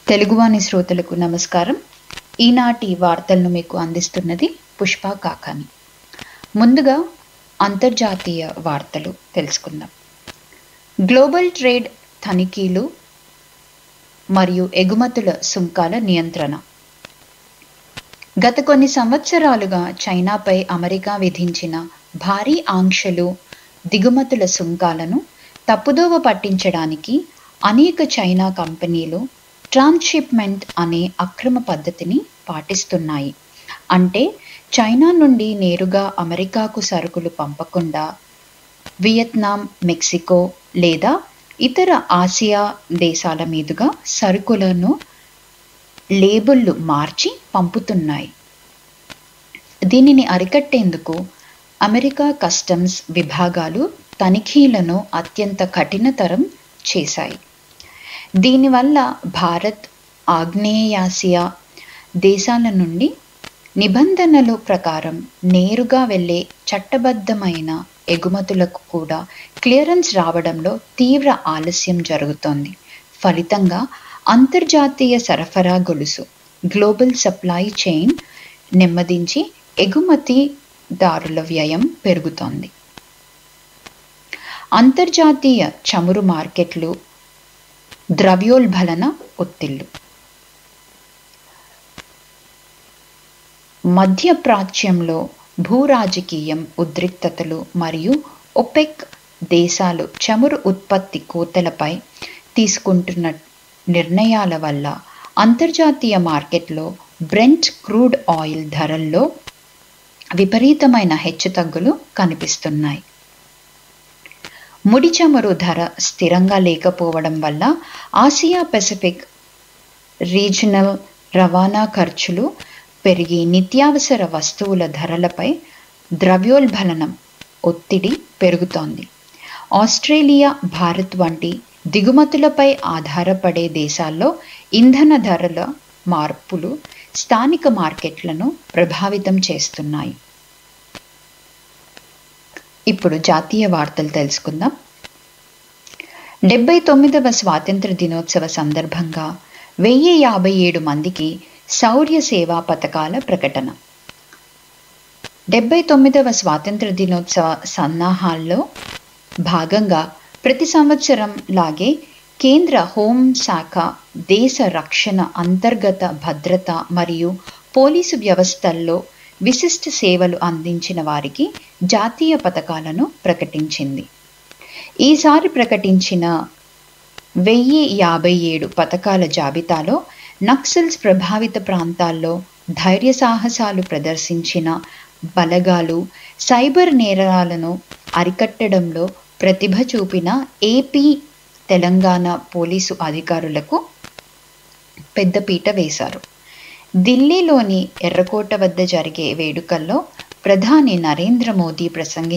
తెలుగువాణి శ్రోతలకు నమస్కారం ఈనాటి వార్తలను మీకు అందిస్తున్నది పుష్ప కాకాని ముందుగా అంతర్జాతీయ వార్తలు తెలుసుకుందాం గ్లోబల్ ట్రేడ్ తనిఖీలు మరియు ఎగుమతుల సుంకాల నియంత్రణ గత కొన్ని సంవత్సరాలుగా చైనాపై అమెరికా విధించిన భారీ ఆంక్షలు దిగుమతుల సుంకాలను తప్పుదోవ పట్టించడానికి అనేక చైనా కంపెనీలు ట్రాన్స్షిప్మెంట్ అనే అక్రమ పద్ధతిని పాటిస్తున్నాయి అంటే చైనా నుండి నేరుగా అమెరికాకు సరుకులు పంపకుండా వియత్నాం మెక్సికో లేదా ఇతర ఆసియా దేశాల మీదుగా సరుకులను లేబుల్లు మార్చి పంపుతున్నాయి దీనిని అరికట్టేందుకు అమెరికా కస్టమ్స్ విభాగాలు తనిఖీలను అత్యంత కఠినతరం చేశాయి దీనివల్ల భారత్ ఆగ్నేయాసియా దేశాల నుండి నిబంధనలు ప్రకారం నేరుగా వెళ్ళే చట్టబద్ధమైన ఎగుమతులకు కూడా క్లియరెన్స్ రావడంలో తీవ్ర ఆలస్యం జరుగుతోంది ఫలితంగా అంతర్జాతీయ సరఫరా గొలుసు గ్లోబల్ సప్లై చైన్ నెమ్మదించి ఎగుమతిదారుల వ్యయం పెరుగుతోంది అంతర్జాతీయ చమురు మార్కెట్లు ద్రవ్యోల్బలన ఒత్తిళ్లు మధ్యప్రాచ్యంలో భూరాజకీయం ఉద్రిక్తతలు మరియు ఒపెక్ దేశాలు చమురు ఉత్పత్తి కోతలపై తీసుకుంటున్న నిర్ణయాల వల్ల అంతర్జాతీయ మార్కెట్లో బ్రెంట్ క్రూడ్ ఆయిల్ ధరల్లో విపరీతమైన హెచ్చుతగ్గులు కనిపిస్తున్నాయి ముడి చమురు ధర స్థిరంగా లేకపోవడం వల్ల ఆసియా పెసిఫిక్ రీజనల్ రవాణా ఖర్చులు పెరిగి నిత్యావసర వస్తువుల ధరలపై ద్రవ్యోల్బలనం ఒత్తిడి పెరుగుతోంది ఆస్ట్రేలియా భారత్ వంటి దిగుమతులపై ఆధారపడే దేశాల్లో ఇంధన ధరల మార్పులు స్థానిక మార్కెట్లను ప్రభావితం చేస్తున్నాయి ఇప్పుడు జాతీయ వార్తలు తెలుసుకుందాం డెబ్బై తొమ్మిదవ స్వాతంత్ర దినోత్సవ సందర్భంగా వెయ్యి యాభై ఏడు మందికి శౌర్య సేవా పథకాల ప్రకటన డెబ్బై తొమ్మిదవ స్వాతంత్ర దినోత్సవ సన్నాహాల్లో భాగంగా ప్రతి సంవత్సరం లాగే కేంద్ర హోంశాఖ దేశ రక్షణ అంతర్గత భద్రత మరియు పోలీసు వ్యవస్థల్లో విశిష్ట సేవలు అందించిన వారికి జాతీయ పథకాలను ప్రకటించింది ఈసారి ప్రకటించిన వెయ్యి యాభై ఏడు పథకాల జాబితాలో నక్సల్స్ ప్రభావిత ప్రాంతాల్లో ధైర్య సాహసాలు ప్రదర్శించిన బలగాలు సైబర్ నేరాలను అరికట్టడంలో ప్రతిభ చూపిన ఏపీ తెలంగాణ పోలీసు అధికారులకు పెద్దపీట వేశారు ఢిల్లీలోని ఎర్రకోట వద్ద జరిగే వేడుకల్లో ప్రధాని నరేంద్ర మోదీ ప్రసంగి